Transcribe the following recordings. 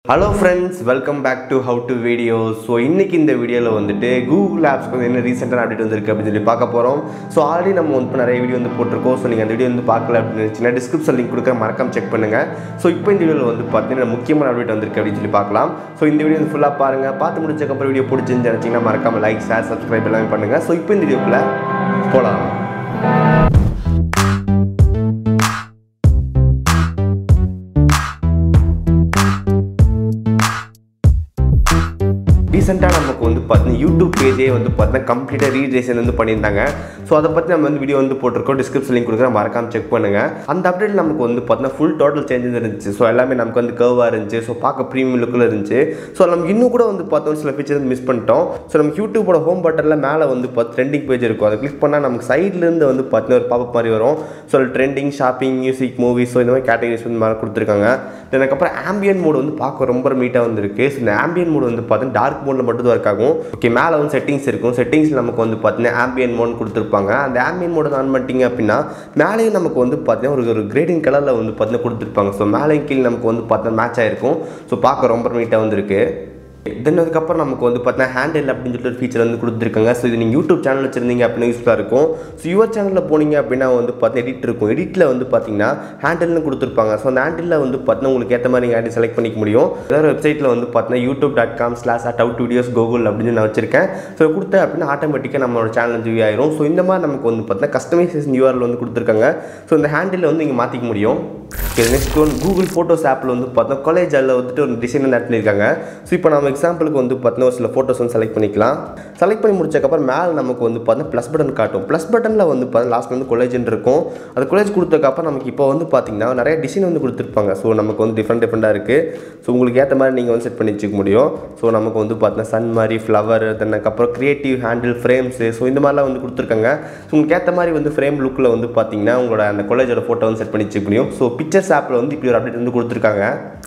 hello friends welcome back to how to video so இன்னைக்கு இந்த வீடியோவில் வந்துட்டு கூகுள் ஆப்ஸ்க்கு வந்து என்ன ரீசெண்டாக அப்டேட் வந்திருக்கு அப்படின்னு சொல்லி பார்க்க போகிறோம் ஸோ ஆல்ரெடி நம்ம வந்து இப்போ நிறைய வீடியோ வந்து போட்டிருக்கோம் ஸோ நீங்கள் அந்த வீடியோ வந்து பார்க்கல அப்படின்னு நினச்சிங்கன்னா டிஸ்கிரிப்ஷன் லிங்க் கொடுக்க மறக்காம செக் பண்ணுங்கள் ஸோ இப்போ இந்த வீடியோவில் வந்து பார்த்தீங்கன்னா முக்கியமான அப்டேட் வந்திருக்கு அப்படின்னு சொல்லி பார்க்கலாம் ஸோ இந்த வீடியோ வந்து ஃபுல்லாக பாருங்கள் பார்த்து முடிச்சக்கப்புறம் வீடியோ பிடிச்சிருந்து நினச்சிங்கன்னா மறக்காம லைக் ஷேர் சப்ஸ்கிரைப் எல்லாமே பண்ணுங்கள் ஸோ இப்போ இந்த வீடியோக்குள்ளே போகலாம் ரீசெண்டாக நமக்கு வந்து பார்த்தீங்கன்னா யூடியூப் பேஜே வந்து பார்த்தீங்கன்னா கம்ப்ளீட்டாக ரீடிசைன் வந்து பண்ணியிருந்தாங்க ஸோ அதை பற்றி நம்ம வந்து வீடியோ வந்து போட்டிருக்கோம் டிஸ்கிரிப்ஷன் லிங்க் கொடுக்குறேன் மறக்காம செக் பண்ணுங்கள் அந்த அப்டேட் நமக்கு வந்து பார்த்தீங்கன்னா ஃபுல் டோட்டல் சேஞ்சஸ் இருந்துச்சு ஸோ எல்லாமே நமக்கு வந்து கர்வாக இருந்துச்சு ஸோ பார்க்க ப்ரீமியம் லுக்கில் இருந்துச்சு ஸோ நம்ம இன்னும் கூட வந்து பார்த்தோம் சில ஃபீச்சர்ஸ் மிஸ் பண்ணிட்டோம் ஸோ நம்ம யூடியூபோட ஹோம் பட்டனில் மேலே வந்து பார்த்து ட்ரெண்டிங் பேஜ் இருக்கும் அதை கிளிக் பண்ணால் நமக்கு சைட்லேருந்து வந்து பார்த்தீங்கன்னா ஒரு பாப்பப் மாதிரி வரும் so trending shopping music movies so இந்த மாதிரி கேட்டகரிஸ் வந்து மேலே கொடுத்துருக்காங்க அதுக்கப்புறம் ஆம்பியன் மோடு வந்து பார்க்க ரொம்ப நீட்டாக வந்துருக்கு ஸோ இந்த ஆம்பியன் மோடு வந்து பார்த்தீங்கன்னா டார்க் மோடில் மட்டும் தான் ஒர்க் ஆகும் ஓகே மேலே வந்து செட்டிங்ஸ் இருக்கும் செட்டிங்ஸில் நமக்கு வந்து பார்த்தீங்கன்னா ஆம்பியன் மோட் கொடுத்துருப்பாங்க அந்த ஆம்பியன் மோடு ஆன் பண்ணிட்டீங்க அப்படின்னா மேலேயும் நமக்கு வந்து பார்த்தீங்கன்னா ஒரு ஒரு கிரேடிங் கலரில் வந்து பார்த்தீங்கன்னா கொடுத்துருப்பாங்க ஸோ மேலேயும் கீழே நமக்கு வந்து பார்த்தீங்கன்னா மேட்ச் ஆயிருக்கும் ஸோ பார்க்க ரொம்ப நீட்டாக வந்திருக்கு தென் அதுக்கப்புறம் நமக்கு வந்து பார்த்தீங்கன்னா ஹேண்டில் அப்படின்னு சொல்லிட்டு ஒரு ஃபீச்சர் வந்து கொடுத்துருக்காங்க ஸோ இது நீங்கள் யூடியூப் சேனல் வச்சிருந்தீங்க அப்படின்னா யூஸ்ஃபுல்லாக இருக்கும் ஸோ யுவர் சேனலில் போனீங்க அப்படின்னா வந்து பார்த்தீங்கன்னா எடிட் இருக்கும் எடிட்டில் வந்து பார்த்தீங்கன்னா ஹேண்டில்னு கொடுத்துருப்பாங்க ஸோ அந்த ஹேண்டில் வந்து பார்த்தீங்கன்னா உங்களுக்கு ஏற்ற மாதிரி நீங்கள் ஹேண்டில் செலக்ட் பண்ணிக்க முடியும் ஏதாவது வெப்சைட்டில் வந்து பார்த்தீங்கன்னா YouTube dot com slash at out videos Google அப்படின்னு நான் வச்சிருக்கேன் ஸோ கொடுத்தேன் அப்படின்னா ஆட்டோமேட்டிக்காக நம்மளோட சேனல் வந்து வியூ ஆயிரும் ஸோ இந்த மாதிரி நமக்கு வந்து பார்த்தீங்கன்னா கஸ்டமைசேஷன் யூஆர்எல் வந்து கொடுத்துருக்காங்க ஸோ இந்த ஹேண்டில் வந்து நீங்கள் மாற்றிக்க முடியும் நெக்ஸ்ட் ஒன் கூகுள் ஃபோட்டோஸ் ஆப்பில் வந்து பார்த்தோம் காலேஜ் அதில் வந்துட்டு ஒரு டிசைன் வந்து ஆட் பண்ணியிருக்காங்க ஸோ இப்போ நம்ம எக்ஸாம்பிளுக்கு வந்து பார்த்தீங்கன்னா ஒரு சில ஃபோட்டோஸ் வந்து செலக்ட் பண்ணிக்கலாம் செலக்ட் பண்ணி முடிச்சக்கப்புறம் மேலே நமக்கு வந்து பார்த்தீங்கன்னா ப்ளஸ் பட்டன் காட்டும் ப்ளஸ் பட்டனில் வந்து பார்த்தீங்கன்னா லாஸ்ட் வந்து கொலேஜ்னு இருக்கும் அது கொலேஜ் கொடுத்ததுக்கப்புறம் நமக்கு இப்போ வந்து பார்த்தீங்கன்னா நிறைய டிசைன் வந்து கொடுத்துருப்பாங்க ஸோ நமக்கு வந்து டிஃப்ரெண்ட் டிஃப்ரெண்ட்டாக இருக்குது ஸோ உங்களுக்கு ஏற்ற மாதிரி நீங்கள் வந்து செட் பண்ணி வச்சுக்க முடியும் ஸோ நமக்கு வந்து பார்த்தீங்கன்னா சன் மாதிரி ஃப்ளவர் அதுக்கப்புறம் க்ரியேட்டிவ் ஹேண்டில் ஃப்ரேம்ஸு ஸோ இந்த மாதிரிலாம் வந்து கொடுத்துருக்காங்க ஸோ உங்களுக்கு ஏற்ற மாதிரி வந்து ஃப்ரேம் லுக்கில் வந்து பார்த்தீங்கன்னா உங்களோட அந்த காலேஜோட ஃபோட்டோ வந்து செட் பண்ணி வச்சுக்க முடியும் ஸோ பிக்சர்ஸ் ஆப்பில் வந்து இப்படி ஒரு அப்டேட் வந்து கொடுத்துருக்காங்க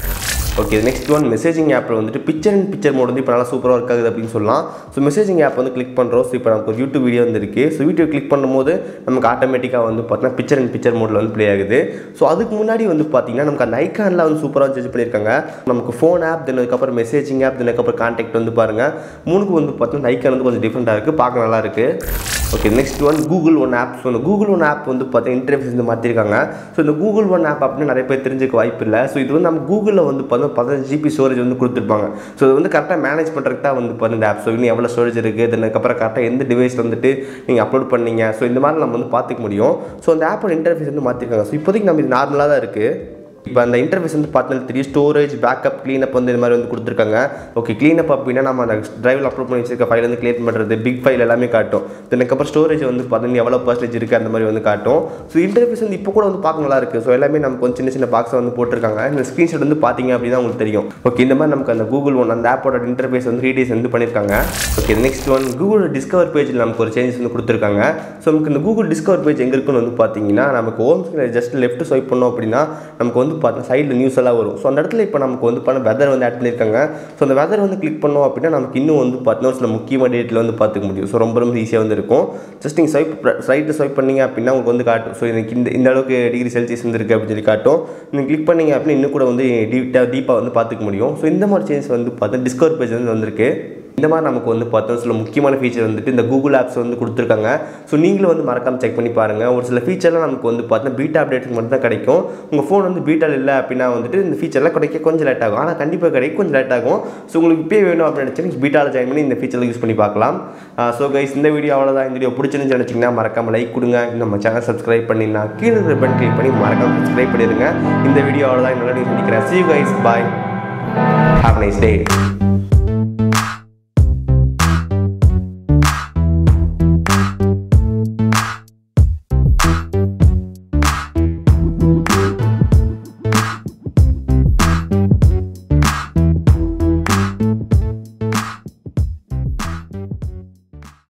ஓகே நெக்ஸ்ட் ஒன் மெசேஜிங் ஆப்பில் வந்துட்டு பிக்சர் அண்ட் பிக்சர் மோட் வந்து இப்போ நல்லா சூப்பராக ஒர்க் ஆகுது அப்படின்னு சொல்லலாம் ஸோ மெசேஜிங் ஆப் வந்து கிளிக் பண்ணுறோம் ஸோ இப்போ நமக்கு ஒரு யூடியூப் வீடியோ வந்து இருக்குது ஸோ வீடியோ கிளிக் பண்ணும்போது நமக்கு ஆட்டோமேட்டிக்காக வந்து பார்த்தீங்கன்னா பிக்சர் அண்ட் பிக்சர் மோடில் வந்து ப்ளே ஆகுது ஸோ அதுக்கு முன்னாடி வந்து பார்த்தீங்கன்னா நமக்கு அந்த ஐக்கானில் வந்து சூப்பராக சேஞ்ச் பண்ணியிருக்காங்க நமக்கு ஃபோன் ஆப் தென் அதுக்கப்புறம் மெசேஜிங் ஆப் தென் அதுக்கப்புறம் கான்டாக்ட் வந்து பாருங்கள் மூணுக்கு வந்து பார்த்தீங்கன்னா ஐக்கான் வந்து கொஞ்சம் டிஃப்ரெண்ட்டாக இருக்குது பார்க்க நல்லா இருக்குது okay next one Google One app so இந்த கூகுள் ஒன் ஆப் வந்து பார்த்தீங்கன்னா இன்டர்ஃபேஸ் வந்து மாற்றிருக்காங்க ஸோ இந்த கூகுள் ஒன் ஆப் அப்படின்னு நிறைய பேர் தெரிஞ்சுக்க வாய்ப்பு இல்லை ஸோ இது வந்து நம்ம கூகுளில் வந்து பார்த்தீங்கன்னா பதினஞ்சு ஜிபி ஸ்டோரேஜ் வந்து கொடுத்துருப்பாங்க ஸோ இது வந்து கரெக்டாக மேனேஜ் பண்ணுறதுக்கு தான் வந்து பார்த்தீங்கன்னா இந்த ஆப் ஸோ இன்னும் எவ்வளோ ஸ்டோரேஜ் இருக்குது அதுக்கப்புறம் கரெக்டாக எந்த டிவைஸ் வந்துட்டு நீங்கள் அப்லோட் பண்ணீங்க ஸோ இந்த மாதிரி நம்ம வந்து பார்த்துக்க முடியும் ஸோ அந்த ஆப்போட இன்டர்ஃபேஸ் வந்து மாற்றிருக்காங்க ஸோ இப்போதைக்கு நம்ம இது நார்மலாக தான் இருக்குது இப்போ அந்த இன்டர்ஃபேஸ் வந்து பார்த்தீங்கன்னா தெரியும் ஸ்டோரேஜ் பேக்கப் க்ளீனப் வந்து இந்த மாதிரி வந்து கொடுத்துருக்காங்க ஓகே க்ளீனப் அப்படின்னா நம்ம அந்த டிரைவில் அப்லோட் பண்ணி வச்சிருக்க ஃபைல் வந்து கிளியர் பண்ணுறது பிக் ஃபைல் எல்லாமே காட்டும் அதுக்கப்புறம் ஸ்டோரேஜ் வந்து பார்த்தீங்கன்னா எவ்வளோ பர்சன்டேஜ் இருக்குது அந்த மாதிரி வந்து காட்டும் ஸோ இன்டர்ஃபேஸ் வந்து இப்போ கூட வந்து பார்க்க நல்லா இருக்குது ஸோ எல்லாமே நம்ம கொஞ்சம் சின்ன சின்ன பாக்ஸை வந்து போட்டிருக்காங்க இந்த ஸ்க்ரீன்ஷாட் வந்து பார்த்தீங்க அப்படின்னா உங்களுக்கு தெரியும் ஓகே இந்த மாதிரி நமக்கு அந்த கூகுள் ஒன் அந்த ஆப்போட இன்டர்ஃபேஸ் வந்து ரீடிஸ் வந்து பண்ணியிருக்காங்க okay next one Google Discover பேஜில் நமக்கு ஒரு சேஞ்சஸ் வந்து கொடுத்துருக்காங்க ஸோ நமக்கு இந்த கூகுள் டிஸ்கவர் பேஜ் எங்கே இருக்குன்னு வந்து பார்த்தீங்கன்னா நமக்கு ஹோம் ஸ்க்ரீனில் ஜஸ்ட் லெஃப்ட் ஸ்வைப் பண்ணோம் அப்படின்னா நமக்கு வந்து பார்த்தீங்கன்னா சைடில் நியூஸ் எல்லாம் வரும் ஸோ அந்த இடத்துல இப்போ நமக்கு வந்து பண்ண வெதர் வந்து ஆட் பண்ணியிருக்காங்க ஸோ அந்த வெதர் வந்து கிளிக் பண்ணோம் அப்படின்னா நமக்கு இன்னும் வந்து பார்த்தீங்கன்னா சில முக்கியமான டேட்டில் வந்து பார்த்துக்க முடியும் ஸோ ரொம்ப ரொம்ப ஈஸியாக வந்து இருக்கும் ஜஸ்ட் நீங்கள் ஸ்வைப் சைட்டில் ஸ்வைப் பண்ணீங்க அப்படின்னா உங்களுக்கு வந்து காட்டும் ஸோ எனக்கு இந்த இந்த அளவுக்கு டிகிரி செல்சியஸ் வந்து இருக்குது அப்படின்னு சொல்லி காட்டும் நீங்கள் கிளிக் பண்ணீங்க அப்படின்னா இன்னும் கூட வந்து டீப்பாக டீப்பாக வந்து பார்த்துக்க முடியும் ஸோ இந்த மாதிரி சேஞ்சஸ் வந்து பார்த்தா டிஸ்கவர் பேஜ் வந்து வந்திருக்கு இந்த மாதிரி நமக்கு வந்து பார்த்தோம் சில முக்கியமான ஃபீச்சர் வந்துட்டு இந்த கூகுள் ஆப்ஸ் வந்து கொடுத்துருக்காங்க ஸோ நீங்களும் வந்து மறக்காமல் செக் பண்ணி பாருங்கள் ஒரு சில ஃபீச்சர்லாம் நமக்கு வந்து பார்த்தீங்கன்னா பீட்டா அப்டேட்டுக்கு மட்டும் தான் கிடைக்கும் உங்கள் ஃபோன் வந்து பீட்டால் இல்லை அப்படின்னா வந்துட்டு இந்த ஃபீச்சர்லாம் கிடைக்க கொஞ்சம் லேட் ஆகும் ஆனால் கண்டிப்பாக கிடைக்கும் கொஞ்சம் லேட் ஆகும் ஸோ உங்களுக்கு இப்போயே வேணும் அப்படின்னு நினச்சி பீட்டாவில் ஜாயின் பண்ணி இந்த ஃபீச்சரில் யூஸ் பண்ணி பார்க்கலாம் ஸோ கைஸ் இந்த வீடியோ அவ்வளோதான் இந்த வீடியோ பிடிச்சிருந்து நினச்சிங்கன்னா மறக்காமல் லைக் கொடுங்க நம்ம சேனல் சப்ஸ்கிரைப் பண்ணினா கீழே பட்டன் கிளிக் பண்ணி மறக்காமல் சப்ஸ்கிரைப் பண்ணிடுங்க இந்த வீடியோ அவ்வளோதான் என்னோட சந்திக்கிறேன் see guys bye have nice day